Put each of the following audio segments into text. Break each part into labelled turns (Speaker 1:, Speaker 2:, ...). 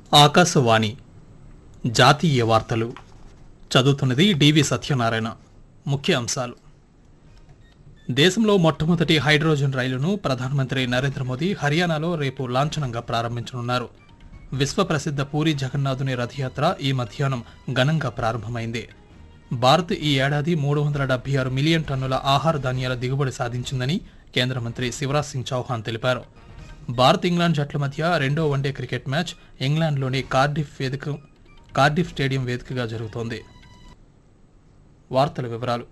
Speaker 1: ఆకాశవాణి జాతీయ వార్తలు చదువుతున్నది డివి సత్యనారాయణ ముఖ్య అంశాలు దేశంలో మొట్టమొదటి హైడ్రోజన్ రైలును ప్రధానమంత్రి నరేంద్ర మోదీ హర్యానాలో రేపు లాంఛనంగా ప్రారంభించనున్నారు విశ్వ ప్రసిద్ధ పూరి జగన్నాథుని రథయాత్ర ఈ మధ్యాహ్నం ఘనంగా ప్రారంభమైంది భారత్ ఈ ఏడాది మూడు వందల డెబ్బై ఆరు మిలియన్ టన్నుల ఆహార ధాన్యాల దిగుబడి సాధించిందని కేంద్ర మంత్రి శివరాజ్ సింగ్ చౌహాన్ తెలిపారు భారత్ ఇంగ్లాండ్ జట్ల మధ్య రెండో వన్డే క్రికెట్ మ్యాచ్ ఇంగ్లాండ్లోని కార్డిఫ్ వేదిక కార్డిఫ్ స్టేడియం వేదికగా జరుగుతోంది వార్తల వివరాలు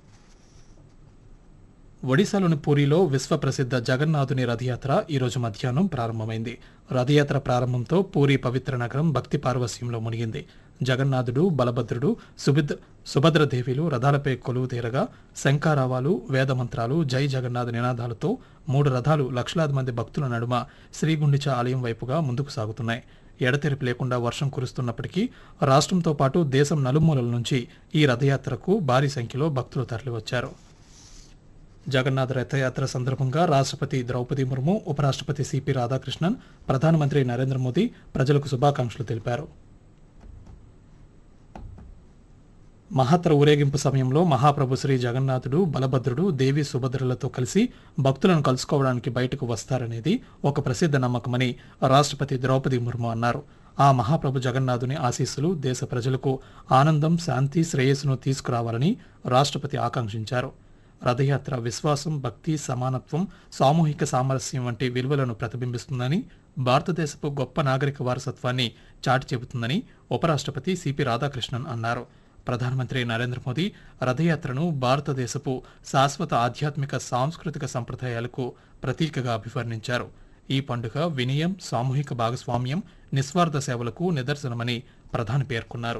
Speaker 1: ఒడిశాలోని పూరిలో విశ్వ ప్రసిద్ధ జగన్నాథుని రథయాత్ర ఈరోజు మధ్యాహ్నం ప్రారంభమైంది రథయాత్ర ప్రారంభంతో పూరి పవిత్ర నగరం భక్తి పార్వస్యంలో మునిగింది జగన్నాథుడు బలభద్రుడు సుభిద్ర సుభద్రదేవిలు రథాలపై కొలువు తీరగా శంఖారావాలు వేదమంత్రాలు జై జగన్నాథ్ నినాదాలతో మూడు రథాలు లక్షలాది మంది భక్తుల నడుమ శ్రీగుండిచ ఆలయం వైపుగా ముందుకు సాగుతున్నాయి ఎడతెరిపి లేకుండా వర్షం కురుస్తున్నప్పటికీ రాష్ట్రంతో పాటు దేశం నలుమూలల నుంచి ఈ రథయాత్రకు భారీ సంఖ్యలో భక్తులు తరలివచ్చారు జగన్నాథ్ రథయాత్ర సందర్భంగా రాష్ట్రపతి ద్రౌపది ముర్ము ఉపరాష్ట్రపతి సిపి రాధాకృష్ణన్ ప్రధానమంత్రి నరేంద్ర మోదీ ప్రజలకు శుభాకాంక్షలు తెలిపారు మహత్తర ఊరేగింపు సమయంలో మహాప్రభు శ్రీ జగన్నాథుడు బలభద్రుడు దేవి సుభద్రలతో కలిసి భక్తులను కలుసుకోవడానికి బయటకు వస్తారనేది ఒక ప్రసిద్ధ నమ్మకమని రాష్ట్రపతి ద్రౌపది ముర్ము అన్నారు ఆ మహాప్రభు జగన్నాథుని ఆశీస్సులు దేశ ప్రజలకు ఆనందం శాంతి శ్రేయస్సును తీసుకురావాలని రాష్ట్రపతి ఆకాంక్షించారు రథయాత్ర విశ్వాసం భక్తి సమానత్వం సామూహిక సామరస్యం వంటి విలువలను ప్రతిబింబిస్తుందని భారతదేశపు గొప్ప నాగరిక వారసత్వాన్ని చాటి చెబుతుందని ఉపరాష్ట్రపతి సిపి రాధాకృష్ణన్ అన్నారు ప్రధానమంత్రి నరేంద్ర మోదీ రథయాత్రను భారతదేశపు శాశ్వత ఆధ్యాత్మిక సాంస్కృతిక సంప్రదాయాలకు ప్రతీకగా అభివర్ణించారు ఈ పండుగ వినయం సామూహిక భాగస్వామ్యం నిస్వార్థ సేవలకు నిదర్శనమని ప్రధాని పేర్కొన్నారు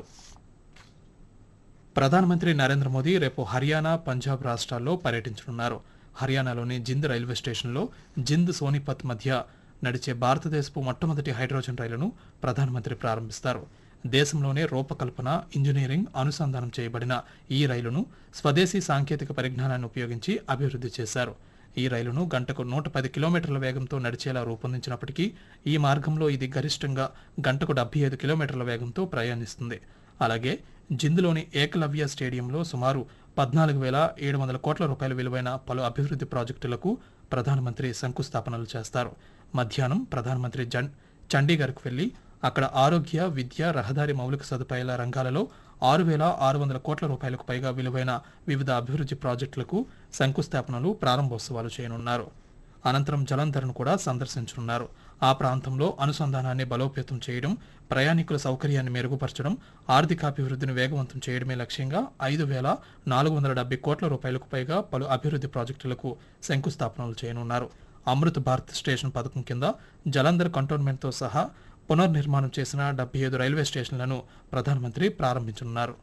Speaker 1: ప్రధానమంత్రి నరేంద్ర మోదీ రేపు హర్యానా పంజాబ్ రాష్ట్రాల్లో పర్యటించనున్నారు హర్యానాలోని జింద్ రైల్వే స్టేషన్లో జింద్ సోనిపత్ మధ్య నడిచే భారతదేశపు మొట్టమొదటి హైడ్రోజన్ రైలును ప్రధానమంత్రి ప్రారంభిస్తారు దేశంలోనే రూపకల్పన ఇంజనీరింగ్ అనుసంధానం చేయబడిన ఈ రైలును స్వదేశీ సాంకేతిక పరిజ్ఞానాన్ని ఉపయోగించి అభివృద్ధి చేశారు ఈ రైలును గంటకు నూట పది కిలోమీటర్ల వేగంతో నడిచేలా రూపొందించినప్పటికీ ఈ మార్గంలో ఇది గరిష్టంగా గంటకు డెబ్బై ఐదు కిలోమీటర్ల వేగంతో ప్రయాణిస్తుంది అలాగే జింద్లోని ఏకలవ్య స్టేడియంలో సుమారు పద్నాలుగు వేల ఏడు వందల కోట్ల రూపాయల విలువైన పలు అభివృద్ధి ప్రాజెక్టులకు ప్రధానమంత్రి శంకుస్థాపనలు చేస్తారు మధ్యాహ్నం ప్రధానమంత్రి జన్ చండీగఢ్కు వెళ్లి అక్కడ ఆరోగ్య విద్య రహదారి మౌలిక సదుపాయాల రంగాలలో ఆరు వేల ఆరు వందల కోట్ల రూపాయలకు పైగా విలువైన వివిధ అభివృద్ధి ప్రాజెక్టులకు శంకుస్థాపనలు ప్రారంభోత్సవాలు చేయనున్నారు అనంతరం జలంధర్ను కూడా సందర్శించనున్నారు ఆ ప్రాంతంలో అనుసంధానాన్ని బలోపేతం చేయడం ప్రయాణికుల సౌకర్యాన్ని మెరుగుపరచడం ఆర్థికాభివృద్ధిని వేగవంతం చేయడమే లక్ష్యంగా ఐదు వేల నాలుగు వందల డెబ్బై కోట్ల రూపాయలకు పైగా పలు అభివృద్ధి ప్రాజెక్టులకు శంకుస్థాపనలు చేయనున్నారు అమృత్ భారత్ స్టేషన్ పథకం కింద జలంధర్ కంటోన్మెంట్తో సహా పునర్నిర్మాణం చేసిన డెబ్బై ఐదు రైల్వే స్టేషన్లను ప్రధానమంత్రి ప్రారంభించనున్నారు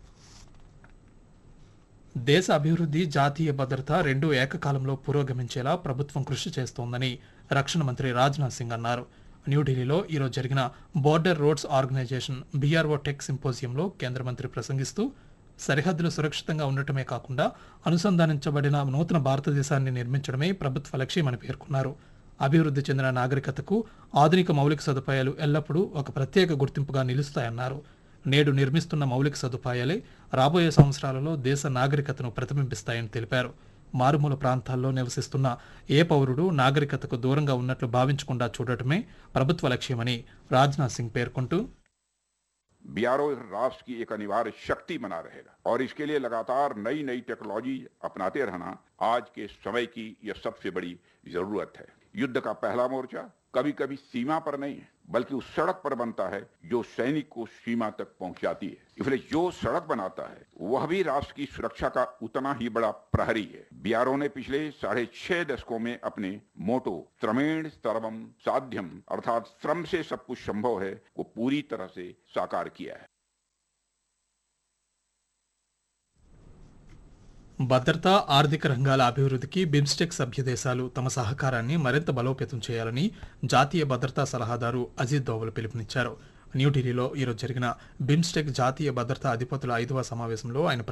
Speaker 1: దేశ అభివృద్ధి జాతీయ భద్రత రెండు ఏకకాలంలో పురోగమించేలా ప్రభుత్వం కృషి చేస్తోందని రక్షణ మంత్రి రాజ్నాథ్ సింగ్ అన్నారు న్యూఢిల్లీలో ఈరోజు జరిగిన border roads organisation BRO tech సింపోజియంలో కేంద్ర మంత్రి ప్రసంగిస్తూ సరిహద్దులు సురక్షితంగా ఉండటమే కాకుండా అనుసంధానించబడిన నూతన భారతదేశాన్ని నిర్మించడమే ప్రభుత్వ లక్ష్యమని పేర్కొన్నారు అభివృద్ధి చెందిన నాగరికతకు ఆధునిక మౌలిక సదుపాయాలు ఎల్లప్పుడూ ఒక ప్రత్యేక గుర్తింపుగా నిలుస్తాయన్నారు నేడు నిర్మిస్తున్న మౌలిక సదుపాయాలే రాబోయే సంవత్సరాలలో దేశ నాగరికతను ప్రతిబింబిస్తాయని తెలిపారు మారుమూల ప్రాంతాల్లో నివసిస్తున్న ఏ పౌరుడు నాగరికతకు దూరంగా ఉన్నట్లు భావించకుండా చూడటమే ప్రభుత్వ లక్ష్యమని రాజ్నాథ్ సింగ్ పేర్కొంటూ
Speaker 2: बीआरओ राष्ट्र की एक अनिवार्य शक्ति बना रहेगा और इसके लिए लगातार नई नई टेक्नोलॉजी अपनाते रहना आज के समय की यह सबसे बड़ी जरूरत है युद्ध का पहला मोर्चा कभी कभी सीमा पर नहीं है बल्कि उस सड़क पर बनता है जो सैनिक को सीमा तक पहुंचाती है इसलिए जो सड़क बनाता है वह भी राष्ट्र की सुरक्षा का उतना ही बड़ा प्रहरी है बीआरओ ने पिछले साढ़े छह दशकों में अपने मोटो त्रमेण स्तरवम साध्यम अर्थात श्रम से सब कुछ संभव है को पूरी तरह से साकार किया है
Speaker 1: భద్రత ఆర్థిక రంగాల అభివృద్ధికి బిమ్స్టెక్ సభ్య దేశాలు తమ సహకారాన్ని మరింత బలోపేతం చేయాలని జాతీయ భద్రతా సలహాదారు అజిత్ దోవల్ పిలుపునిచ్చారు న్యూఢిల్లీలో ఈరోజు జరిగిన బిమ్స్టెక్ జాతీయ భద్రతా అధిపతుల ఐదవ సమావేశంలో ఆయన